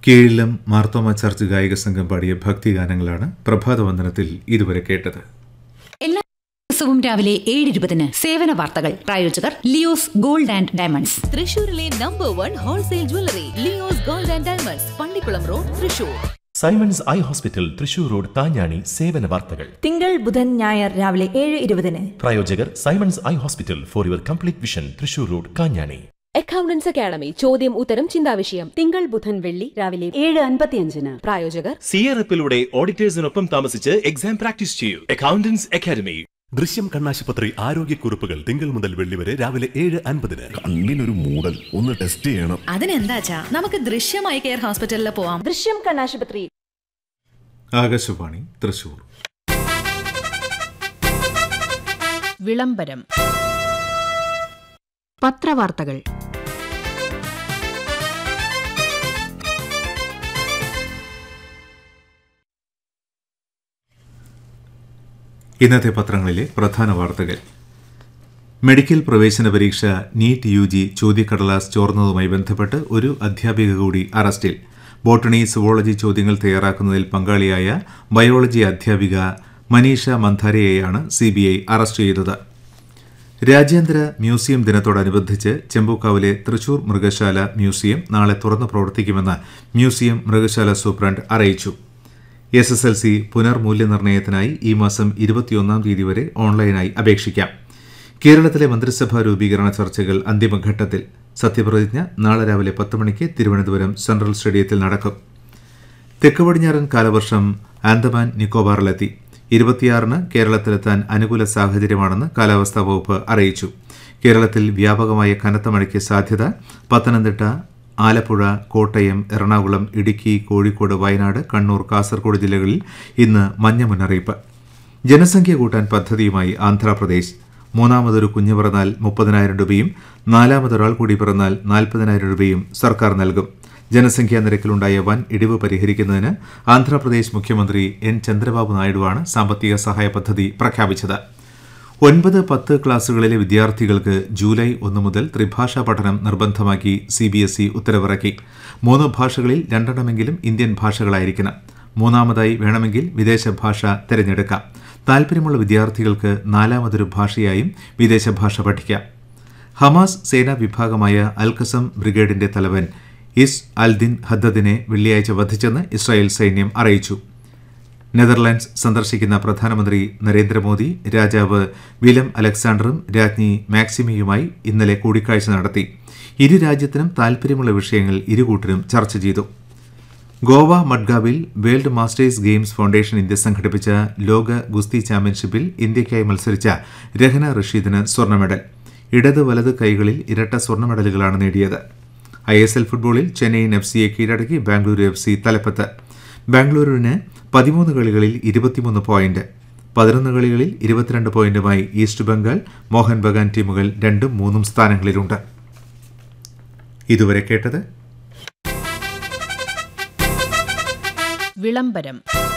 കീഴിലം Marthoma church ഗായക സംഘം പാടിയ ഭക്തിഗാനങ്ങളാണ് പ്രഭാതവന്ദനത്തിൽ ഇതുവരെ കേട്ടത് എല്ലാ ദിവസവും രാവിലെ ഏഴ് ഇരുപതിന് സേവന വാർത്തകൾ പ്രായോജകർ ലിയോസ് ഗോൾഡ് ആൻഡ് ഡയമണ്ട്സ് തൃശൂരിലെ number one wholesale jewellery Leo's gold and diamonds Pallikulam road Thrissur Simons eye hospital Thrissur road താഞ്ഞാണി സേവന വാർത്തകൾ തിങ്കൾ ബുധൻ ഞായർ രാവിലെ ഏഴ് ഇരുപതിന് പ്രായോജകർ Simons eye hospital for your complete vision Thrissur road Kanjani accountants academy ചോദ്യം ഉത്തരം ചിന്താവിഷയം തിങ്കൾ ബുധൻ വെള്ളി രാവിലെ ഏഴ് അൻപത്തിയഞ്ചിന് പ്രായോജകർ സിയറപ്പിലൂടെ ഓഡിറ്റേഴ്സിനൊപ്പം താമസിച്ച് എക്സാം പ്രാക്ടീസ് ചെയ്യൂ അക്കൗണ്ടൻസ് അക്കാദമി ദൃശ്യം കണ്ണാശുപത്രി ആരോഗ്യക്കുറിപ്പുകൾ തിങ്കൾ മുതൽ വെള്ളി വരെ രാവിലെ ഏഴ് അൻപതിന് കണ്ണിനൊരു മൂടൽ ഒന്ന് ടെസ്റ്റ് ചെയ്യണം അതിനെന്താച്ചാ നമുക്ക് ദൃശ്യമായി കെയർ ഹോസ്പിറ്റലിൽ പോവാം ദൃശ്യം കണ്ണാശുപത്രി ആകാശവാണി തൃശൂർ വിളംബരം പത്രവാർത്തകൾ ഇന്നത്തെ പത്രങ്ങളിലെ പ്രധാന വാർത്തകൾ മെഡിക്കൽ പ്രവേശന പരീക്ഷ നീറ്റ് യു ജി ചോദ്യക്കടലാസ് ചോർന്നതുമായി ബന്ധപ്പെട്ട് ഒരു അധ്യാപിക കൂടി അറസ്റ്റിൽ ബോട്ടണി സുവോളജി ചോദ്യങ്ങൾ തയ്യാറാക്കുന്നതിൽ പങ്കാളിയായ ബയോളജി അധ്യാപിക മനീഷ മന്ധാരയെയാണ് സിബിഐ അറസ്റ്റ് ചെയ്തത് രാജ്യാന്തര മ്യൂസിയം ദിനത്തോടനുബന്ധിച്ച് ചെമ്പൂക്കാവിലെ തൃശൂർ മൃഗശാല മ്യൂസിയം നാളെ തുറന്നു പ്രവർത്തിക്കുമെന്ന് മ്യൂസിയം മൃഗശാല സൂപ്രണ്ട് അറിയിച്ചു എസ് എസ് എൽ സി പുനർമൂല്യനിർണ്ണയത്തിനായി ഈ മാസം ഇരുപത്തിയൊന്നാം തീയതി വരെ ഓൺലൈനായി അപേക്ഷിക്കാം കേരളത്തിലെ മന്ത്രിസഭാ രൂപീകരണ ചർച്ചകൾ അന്തിമഘട്ടത്തിൽ സത്യപ്രതിജ്ഞ നാളെ രാവിലെ പത്ത് മണിക്ക് തിരുവനന്തപുരം സെൻട്രൽ സ്റ്റേഡിയത്തിൽ നടക്കും തെക്ക് പടിഞ്ഞാറൻ കാലവർഷം ആൻഡമാൻ നിക്കോബാറിലെത്തി ഇരുപത്തിയാറിന് കേരളത്തിലെത്താൻ അനുകൂല സാഹചര്യമാണെന്ന് കാലാവസ്ഥാ വകുപ്പ് അറിയിച്ചു കേരളത്തിൽ വ്യാപകമായ കനത്ത മഴയ്ക്ക് സാധ്യത പത്തനംതിട്ട ആലപ്പുഴ കോട്ടയം എറണാകുളം ഇടുക്കി കോഴിക്കോട് വയനാട് കണ്ണൂർ കാസർഗോഡ് ജില്ലകളിൽ ഇന്ന് മഞ്ഞ മുന്നറിയിപ്പ് ജനസംഖ്യ കൂട്ടാൻ പദ്ധതിയുമായി ആന്ധ്രാപ്രദേശ് മൂന്നാമതൊരു കുഞ്ഞു പിറന്നാൽ മുപ്പതിനായിരം രൂപയും നാലാമതൊരാൾ കൂടി പിറന്നാൽ നാൽപ്പതിനായിരം രൂപയും സർക്കാർ നൽകും ജനസംഖ്യാ നിരക്കിലുണ്ടായ വൻ ഇടിവ് പരിഹരിക്കുന്നതിന് ആന്ധ്രാപ്രദേശ് മുഖ്യമന്ത്രി എൻ ചന്ദ്രബാബു നായിഡുവാണ് സാമ്പത്തിക സഹായ പദ്ധതി പ്രഖ്യാപിച്ചത് ഒൻപത് പത്ത് ക്ലാസുകളിലെ വിദ്യാർത്ഥികൾക്ക് ജൂലൈ ഒന്ന് മുതൽ ത്രിഭാഷാ പഠനം നിർബന്ധമാക്കി സി ബി എസ് ഇ ഉത്തരവിറക്കി മൂന്ന് ഭാഷകളിൽ രണ്ടെണ്ണമെങ്കിലും ഇന്ത്യൻ ഭാഷകളായിരിക്കണം മൂന്നാമതായി വേണമെങ്കിൽ വിദേശ ഭാഷ തിരഞ്ഞെടുക്കാം താൽപ്പര്യമുള്ള വിദ്യാർത്ഥികൾക്ക് നാലാമതൊരു ഭാഷയായും വിദേശ ഭാഷ പഠിക്കാം ഹമാസ് സേനാ വിഭാഗമായ അൽഖസം ബ്രിഗേഡിന്റെ തലവൻ ഇസ് അൽദിൻ ഹദ്ദദിനെ വെള്ളിയാഴ്ച വധിച്ചെന്ന് ഇസ്രായേൽ സൈന്യം അറിയിച്ചു നെതർലാൻഡ്സ് സന്ദർശിക്കുന്ന പ്രധാനമന്ത്രി നരേന്ദ്രമോദി രാജാവ് വിലം അലക്സാണ്ടറും രാജ്ഞി മാക്സിമിയുമായി ഇന്നലെ കൂടിക്കാഴ്ച നടത്തി ഇരു രാജ്യത്തിനും താൽപ്പര്യമുള്ള വിഷയങ്ങൾ ഇരുകൂട്ടരും ചർച്ച ചെയ്തു ഗോവ മഡ്ഗാവിൽ world masters games foundation India സംഘടിപ്പിച്ച ലോക ഗുസ്തി ചാമ്പ്യൻഷിപ്പിൽ ഇന്ത്യയ്ക്കായി മത്സരിച്ച രഹന റഷീദിന് സ്വർണ്ണ മെഡൽ ഇടത് വലത് കൈകളിൽ ഇരട്ട സ്വർണ്ണ മെഡലുകളാണ് നേടിയത് ഐ എസ് എൽ ഫുട്ബോളിൽ ചെന്നൈയിൻ എഫ് സിയെ കീഴടക്കി ബാംഗ്ലൂരു എഫ് സി തലപ്പത്ത് ബാംഗ്ലൂരുവിന് പതിമൂന്ന് കളികളിൽ ഇരുപത്തിമൂന്ന് പോയിന്റ് പതിനൊന്ന് കളികളിൽ ഇരുപത്തിരണ്ട് പോയിന്റുമായി ഈസ്റ്റ് ബംഗാൾ മോഹൻ ബഗാൻ ടീമുകൾ രണ്ടും മൂന്നും സ്ഥാനങ്ങളിലുണ്ട് ഇതുവരെ കേട്ടത് വിളംബരം